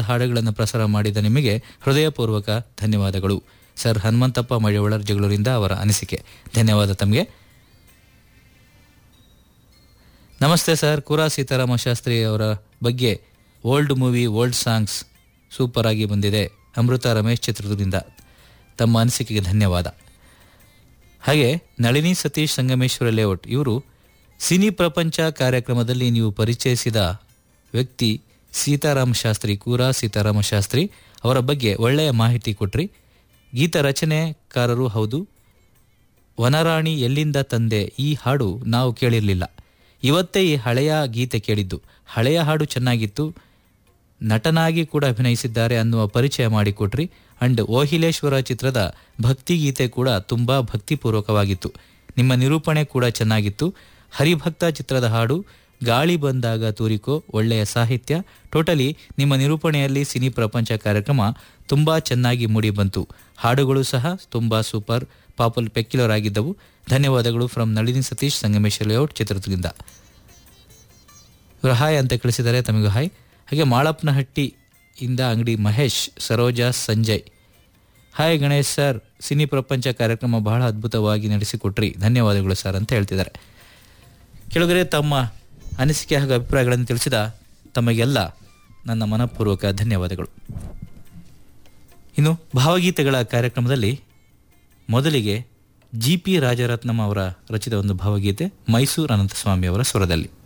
ಹಾಡುಗಳನ್ನು ಪ್ರಸಾರ ಮಾಡಿದ ನಿಮಗೆ ಹೃದಯಪೂರ್ವಕ ಧನ್ಯವಾದಗಳು ಸರ್ ಹನುಮಂತಪ್ಪ ಮಳೆಯೊಳರ್ ಜಗಳೂರಿಂದ ಅವರ ಅನಿಸಿಕೆ ಧನ್ಯವಾದ ತಮಗೆ ನಮಸ್ತೆ ಸರ್ ಕುರಾ ಸೀತಾರಾಮ ಶಾಸ್ತ್ರಿ ಅವರ ಬಗ್ಗೆ old movie old songs super ಆಗಿ ಬಂದಿದೆ ಅಮೃತ ರಮೇಶ್ ಚಿತ್ರದುರ್ಗದಿಂದ ತಮ್ಮ ಅನಿಸಿಕೆಗೆ ಧನ್ಯವಾದ ಹಾಗೆ ನಳಿನಿ ಸತೀಶ್ ಸಂಗಮೇಶ್ವರ ಲೇಔಟ್ ಇವರು ಸಿನಿ ಪ್ರಪಂಚ ಕಾರ್ಯಕ್ರಮದಲ್ಲಿ ನೀವು ಪರಿಚಯಿಸಿದ ವ್ಯಕ್ತಿ ಸೀತಾರಾಮ ಶಾಸ್ತ್ರಿ ಕೂರಾ ಸೀತಾರಾಮ ಶಾಸ್ತ್ರಿ ಅವರ ಬಗ್ಗೆ ಒಳ್ಳೆಯ ಮಾಹಿತಿ ಕೊಟ್ರಿ ಗೀತ ರಚನೆಕಾರರು ಹೌದು ವನರಾಣಿ ಎಲ್ಲಿಂದ ತಂದೆ ಈ ಹಾಡು ನಾವು ಕೇಳಿರಲಿಲ್ಲ ಇವತ್ತೇ ಈ ಹಳೆಯ ಗೀತೆ ಕೇಳಿದ್ದು ಹಳೆಯ ಹಾಡು ಚೆನ್ನಾಗಿತ್ತು ನಟನಾಗಿ ಕೂಡ ಅಭಿನಯಿಸಿದ್ದಾರೆ ಅನ್ನುವ ಪರಿಚಯ ಮಾಡಿಕೊಟ್ರಿ ಅಂಡ್ ಓಹಿಲೇಶ್ವರ ಚಿತ್ರದ ಭಕ್ತಿಗೀತೆ ಕೂಡ ತುಂಬಾ ಭಕ್ತಿಪೂರ್ವಕವಾಗಿತ್ತು ನಿಮ್ಮ ನಿರೂಪಣೆ ಕೂಡ ಚೆನ್ನಾಗಿತ್ತು ಹರಿಭಕ್ತ ಚಿತ್ರದ ಹಾಡು ಗಾಳಿ ಬಂದಾಗ ತೂರಿಕೋ ಒಳ್ಳೆಯ ಸಾಹಿತ್ಯ ಟೋಟಲಿ ನಿಮ್ಮ ನಿರೂಪಣೆಯಲ್ಲಿ ಸಿನಿ ಪ್ರಪಂಚ ಕಾರ್ಯಕ್ರಮ ತುಂಬಾ ಚೆನ್ನಾಗಿ ಮೂಡಿ ಬಂತು ಹಾಡುಗಳು ಸಹ ತುಂಬಾ ಸೂಪರ್ ಪಾಪುಲ್ ಪೆಕ್ಯುಲರ್ ಆಗಿದ್ದವು ಧನ್ಯವಾದಗಳು ಫ್ರಮ್ ನಳಿನಿ ಸತೀಶ್ ಸಂಗಮೇಶ್ ಲೇಔಟ್ ಚಿತ್ರದುರ್ಗದಿಂದ ಇವರು ಹಾಯ್ ಅಂತ ಕಳಿಸಿದ್ದಾರೆ ತಮಗೂ ಹಾಯ್ ಹಾಗೆ ಮಾಳಪ್ಪನಹಟ್ಟಿ ಇಂದ ಅಂಗಡಿ ಮಹೇಶ್ ಸರೋಜಾ ಸಂಜಯ್ ಹಾಯ್ ಗಣೇಶ್ ಸರ್ ಸಿನಿ ಪ್ರಪಂಚ ಕಾರ್ಯಕ್ರಮ ಬಹಳ ಅದ್ಭುತವಾಗಿ ನಡೆಸಿಕೊಟ್ರಿ ಧನ್ಯವಾದಗಳು ಸರ್ ಅಂತ ಹೇಳ್ತಿದ್ದಾರೆ ಕೆಳಗರೆ ತಮ್ಮ ಅನಿಸಿಕೆ ಹಾಗೂ ಅಭಿಪ್ರಾಯಗಳನ್ನು ತಿಳಿಸಿದ ತಮಗೆಲ್ಲ ನನ್ನ ಮನಪೂರ್ವಕ ಧನ್ಯವಾದಗಳು ಇನ್ನು ಭಾವಗೀತೆಗಳ ಕಾರ್ಯಕ್ರಮದಲ್ಲಿ ಮೊದಲಿಗೆ ಜಿ ಪಿ ರಾಜರತ್ನಂ ಅವರ ರಚಿತ ಒಂದು ಭಾವಗೀತೆ ಮೈಸೂರು ಅನಂತಸ್ವಾಮಿ ಅವರ ಸ್ವರದಲ್ಲಿ